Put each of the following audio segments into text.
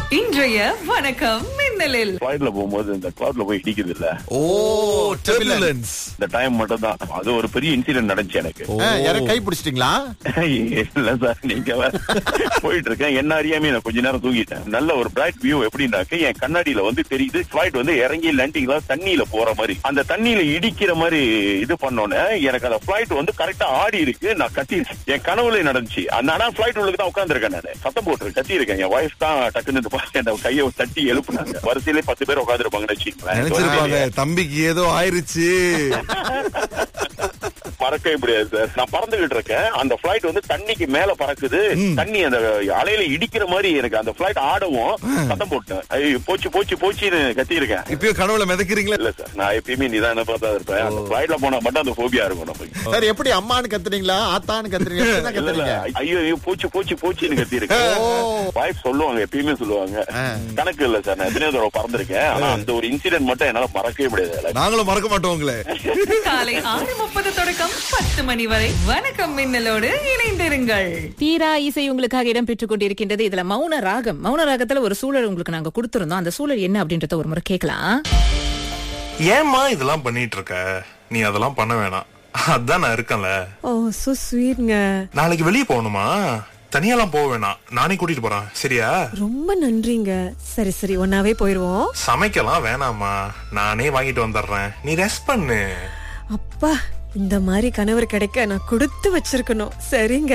இன்றைய வணக்கம் மின்னலில் ஃபிளைட்ல போகும்போது இந்த கிளவுட்ல போய் இடிக்குது இல்ல ஓ டர்புலன்ஸ் இந்த டைம் மட்டும் தான் அது ஒரு பெரிய இன்சிடென்ட் நடந்துச்சு எனக்கு யாரும் கை பிடிச்சிட்டீங்களா இல்ல சார் நீங்க வேற. போயிட்டு இருக்கேன் என்ன அறியாம நான் கொஞ்ச நேரம் தூங்கிட்டேன் நல்ல ஒரு பிரைட் வியூ எப்படின்னாக்க என் கண்ணாடியில வந்து தெரியுது ஃபிளைட் வந்து இறங்கி லேண்டிங் தான் தண்ணியில போற மாதிரி அந்த தண்ணியில இடிக்கிற மாதிரி இது பண்ணோன்னே எனக்கு அந்த ஃபிளைட் வந்து கரெக்டா ஆடி இருக்கு நான் கத்தி என் கனவுல நடந்துச்சு அந்த ஆனா ஃபிளைட் உள்ளுக்கு தான் உட்காந்துருக்கேன் நான் சத்தம் போட்டு கத்தி இருக்கேன் என் ஒய்ஃப் தான் டக்குன்னு இந்த பா- என் கையை தட்டி எழுப்புனாங்க வரிசையிலே பத்து பேர் உட்காந்துருப்பாங்கன்னு நினைச்சிருப்பாங்க வச்சுக்கீங்களேன் தம்பிக்கு ஏதோ ஆயிருச்சு பறக்கவே முடியாது சார் நான் பறந்துகிட்டு இருக்கேன் அந்த பிளைட் வந்து தண்ணிக்கு மேல பறக்குது தண்ணி அந்த அலையில இடிக்கிற மாதிரி எனக்கு அந்த பிளைட் ஆடவும் சத்தம் போட்டேன் ஐயோ, போச்சு போச்சு போச்சுன்னு கத்தி இருக்கேன் இப்பயும் கனவுல மிதக்கிறீங்களா இல்ல சார் நான் எப்பயுமே நிதான பார்த்தா இருப்பேன் அந்த பிளைட்ல போனா மட்டும் அந்த போபியா இருக்கும் நமக்கு சார் எப்படி அம்மான்னு கத்துறீங்களா ஆத்தான்னு கத்துறீங்களா எப்படிதான் இல்ல இல்ல கத்துறீங்க ஐயோ ஐயோ போச்சு போச்சு போச்சுன்னு கத்தி இருக்கேன் வாய்ஸ் சொல்லுவாங்க எப்பயுமே சொல்லுவாங்க கணக்கு இல்ல சார் நான் எத்தனையோ தடவை பறந்திருக்கேன் ஆனா அந்த ஒரு இன்சிடென்ட் மட்டும் என்னால மறக்கவே முடியாது நாங்களும் மறக்க மாட்டோம் உங்களை காலை ஆறு முப்பது தொடக்கம் பத்து மணி வரை வணக்கம் மின்னலோடு இணைந்திருங்கள் தீரா இசை உங்களுக்காக இடம் பெற்றுக் கொண்டிருக்கின்றது இதுல மௌன ராகம் மௌன ராகத்துல ஒரு சூழல் உங்களுக்கு நாங்க கொடுத்திருந்தோம் அந்த சூழல் என்ன அப்படின்றத ஒரு முறை கேட்கலாம் ஏம்மா இதெல்லாம் பண்ணிட்டு இருக்க நீ அதெல்லாம் பண்ண வேணாம் அதான் நான் இருக்கேன்ல ஓ சோ ஸ்வீட்ங்க நாளைக்கு வெளியே போகணுமா தனியாலாம் போக வேணாம் நானே கூட்டிட்டு போறேன் சரியா ரொம்ப நன்றிங்க சரி சரி ஒன்னாவே போயிருவோம் சமைக்கலாம் வேணாமா நானே வாங்கிட்டு வந்துடுறேன் நீ ரெஸ்ட் பண்ணு அப்பா இந்த மாதிரி கணவர் கிடைக்க நான் கொடுத்து வச்சிருக்கணும் சரிங்க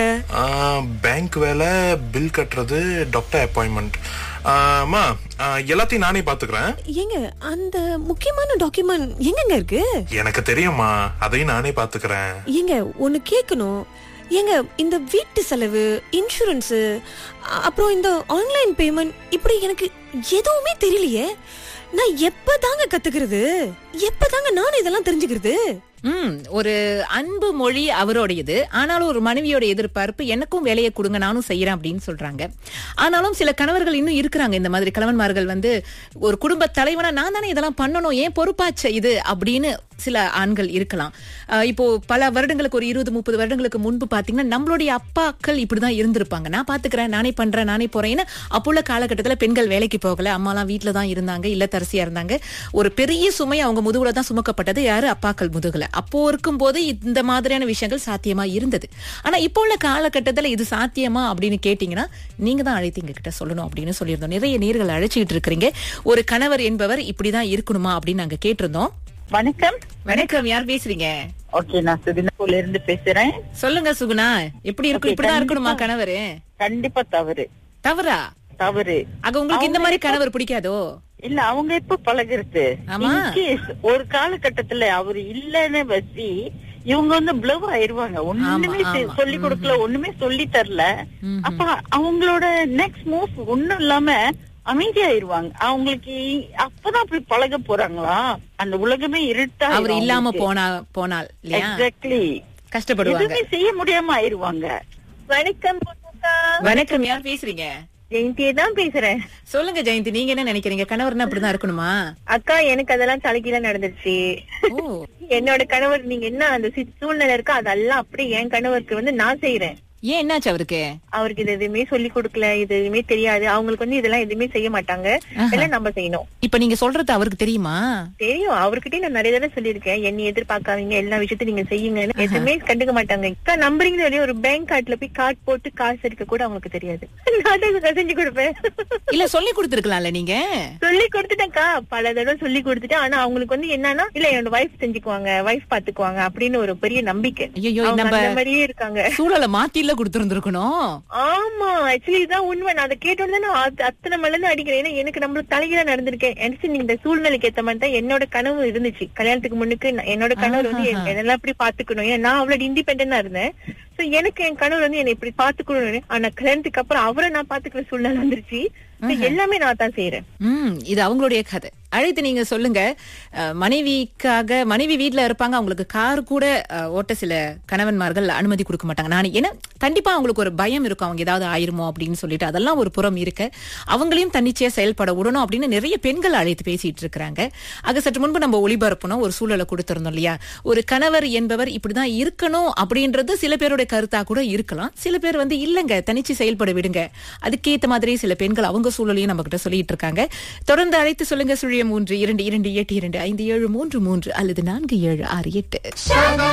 பேங்க் வேலை பில் கட்டுறது டாக்டர் அப்பாயின்மெண்ட் அம்மா ஆ, எல்லாத்தையும் நானே பாத்துக்கிறேன் ஏங்க அந்த முக்கியமான டாக்குமெண்ட் எங்கங்க இருக்கு எனக்கு தெரியுமா அதையும் நானே பாத்துக்கிறேன் ஏங்க ஒன்னு கேட்கணும் ஏங்க இந்த வீட்டு செலவு இன்சூரன்ஸ் அப்புறம் இந்த ஆன்லைன் பேமெண்ட் இப்படி எனக்கு எதுவுமே தெரியலையே நான் எப்பதாங்க கத்துக்கிறது எப்பதாங்க நான் இதெல்லாம் தெரிஞ்சுக்கிறது ம் ஒரு அன்பு மொழி அவரோடையது ஆனாலும் ஒரு மனைவியோட எதிர்பார்ப்பு எனக்கும் வேலையை கொடுங்க நானும் செய்யறேன் அப்படின்னு சொல்றாங்க ஆனாலும் சில கணவர்கள் இன்னும் இருக்கிறாங்க இந்த மாதிரி கணவன்மார்கள் வந்து ஒரு குடும்ப தலைவனா நான் தானே இதெல்லாம் பண்ணணும் ஏன் பொறுப்பாச்ச இது அப்படின்னு சில ஆண்கள் இருக்கலாம் அஹ் இப்போ பல வருடங்களுக்கு ஒரு இருபது முப்பது வருடங்களுக்கு முன்பு பாத்தீங்கன்னா நம்மளுடைய அப்பாக்கள் இப்படிதான் இருந்திருப்பாங்க நான் பாத்துக்கிறேன் நானே பண்றேன் நானே போறேன் ஏன்னா அப்போ உள்ள காலகட்டத்துல பெண்கள் வேலைக்கு போகல அம்மாலாம் வீட்டுல தான் இருந்தாங்க இல்லத்தரசியா இருந்தாங்க ஒரு பெரிய சுமை அவங்க முதுகுல தான் சுமக்கப்பட்டது யாரு அப்பாக்கள் முதுகுல அப்போ இருக்கும்போது இந்த மாதிரியான விஷயங்கள் சாத்தியமா இருந்தது ஆனா இப்போ உள்ள காலகட்டத்துல இது சாத்தியமா அப்படின்னு கேட்டீங்கன்னா நீங்க தான் அழைத்து எங்க கிட்ட சொல்லணும் அப்படின்னு சொல்லியிருந்தோம் நிறைய நேர்கள் அழைச்சிட்டு இருக்கிறீங்க ஒரு கணவர் என்பவர் இப்படிதான் இருக்கணுமா அப்படின்னு நாங்க கேட்டிருந்தோம் வணக்கம் வணக்கம் யார் பேசுறீங்க ஓகே நான் சுதினாபூர்ல இருந்து பேசுறேன் சொல்லுங்க சுகுணா எப்படி இருக்கும் Okay, இப்படிதான் இருக்கணுமா கண்டிப்பா. கணவரு கண்டிப்பா தவறு தவறா தவறு ஆக உங்களுக்கு இந்த அவங்க மாதிரி எப்ப- கணவர் பிடிக்காதோ இல்ல அவங்க எப்ப பழகுறது ஆமா. In case ஒரு காலகட்டத்துல அவரு இல்லன்னு வச்சு இவங்க வந்து பிளவ் ஆயிருவாங்க ஒண்ணுமே ஆமா, செ- ஆமா. சொல்லி கொடுக்கல ஒண்ணுமே சொல்லி தரல அப்ப அவங்களோட நெக்ஸ்ட் மூவ் ஒண்ணும் இல்லாம அமைதியாயிருவாங்க அவங்களுக்கு அப்பதான் அப்படி பழக போறாங்களா அந்த உலகமே இருட்டா அவர் இல்லாம போனா போனால் இல்லையா எக்ஸாக்ட்லி கஷ்டப்படுவாங்க எதுவுமே செய்ய முடியாம ஆயிருவாங்க வணக்கம் பொண்ணுக்கா. வணக்கம் யார் பேசுறீங்க ஜெயந்தியே தான் பேசுறேன் சொல்லுங்க ஜெயந்தி நீங்க என்ன நினைக்கிறீங்க கணவர்னா அப்படிதான் இருக்கணுமா அக்கா எனக்கு அதெல்லாம் தலைகீழ நடந்துருச்சு ஓ என்னோட கணவர் நீங்க என்ன அந்த சி- சூழ்நிலை இருக்கோ அதெல்லாம் அப்படியே என் கணவருக்கு வந்து நான் செய்யறேன் ஏன் என்னாச்சு அவருக்கு அவருக்கு இது எதுவுமே சொல்லி கொடுக்கல இது எதுவுமே தெரியாது அவங்களுக்கு வந்து இதெல்லாம் எதுவுமே செய்ய மாட்டாங்க எல்லாம் நம்ம செய்யணும் இப்ப நீங்க சொல்றது அவருக்கு தெரியுமா தெரியும் அவர்கிட்டயும் நான் நிறைய தடவை சொல்லியிருக்கேன் என்னை எதிர்பார்க்காதீங்க எல்லா விஷயத்தையும் நீங்க செய்யுங்கன்னு எதுவுமே கண்டுக்க மாட்டாங்க அக்கா நம்புறீங்களோ இல்லையோ ஒரு பேங்க் கார்டுல போய் கார்டு போட்டு காசு எடுக்க கூட அவங்களுக்கு தெரியாது நான் தான் செஞ்சு கொடுப்பேன் இல்ல சொல்லி கொடுத்திருக்கலாம்ல நீங்க சொல்லி கொடுத்துட்டேன்க்கா பல தடவை சொல்லி கொடுத்துட்டேன் ஆனா அவங்களுக்கு வந்து என்னன்னா இல்ல என்னோட வைஃப் செஞ்சுக்குவாங்க வைஃப் பாத்துக்குவாங்க அப்படின்னு ஒரு பெரிய நம்பிக்கை ஐயோ அவங்க நம்ம அந்த மாதிரியே இருக்காங்க சூழலை மாத்தில கொடுத்திருந்திருக்கணும் ஆமா ஆக்சுவலி இதான் உண்மை நான் அதை கேட்டோன்னு தான் நான் அத்த- அத்தனை மலர்ந்து அடிக்கிறேன் ஏன்னா எனக்கு நம்மளுக்கு தலைகீழ நடந்திருக்கேன் எனக்கு நீங்க இந்த சூழ்நிலைக்கு ஏத்த மாதிரி தான் என்னோட கனவு இருந்துச்சு கல்யாணத்துக்கு முன்னுக்கு நான்- என்னோட கணவர் வந்து என்- என்னெல்லாம் இப்படி பாத்துக்கணும் ஏன்னா நான் அவ்வளவு இண்டிபெண்டா இருந்தேன் சோ எனக்கு என் கணவர் வந்து என்னை இப்படி பாத்துக்கணும் ஆனா கல்யாணத்துக்கு அப்புறம் அவரை நான் பாத்துக்கிற சூழ்நிலை வந்துருச்சு So எல்லாமே நான் தான் செய்யறேன் ம் இது அவங்களுடைய கதை அழைத்து நீங்க சொல்லுங்க அஹ், மனைவிக்காக மனைவி வீட்ல இருப்பாங்க அவங்களுக்கு கார் கூட அஹ், ஓட்ட சில கணவன்மார்கள் அனுமதி கொடுக்க மாட்டாங்க நான் ஏன்னா கண்டிப்பா அவங்களுக்கு ஒரு பயம் இருக்கும் அவங்க ஏதாவது ஆயிருமோ அப்படின்னு சொல்லிட்டு அதெல்லாம் ஒரு புறம் இருக்க அவங்களையும் தன்னிச்சையா செயல்பட விடணும் அப்படின்னு நிறைய பெண்கள் அழைத்து பேசிட்டு இருக்கிறாங்க ஆக சற்று முன்பு நம்ம ஒளிபரப்பணும் ஒரு சூழலை கொடுத்திருந்தோம் இல்லையா ஒரு கணவர் என்பவர் இப்படிதான் இருக்கணும் அப்படின்றது சில பேரோட சிலருடைய கருத்தா கூட இருக்கலாம் சில பேர் வந்து இல்லங்க தனிச்சு செயல்பட விடுங்க அதுக்கேத்த மாதிரி சில பெண்கள் அவங்க சூழலையும் நம்ம கிட்ட சொல்லிட்டு இருக்காங்க தொடர்ந்து அழைத்து சொல்லுங்க சுழியம் மூன்று இரண்டு இரண்டு எட்டு இரண்டு ஐந்து ஏழு மூன்று மூன்று அல்லது நான்கு ஏழு ஆறு எட்டு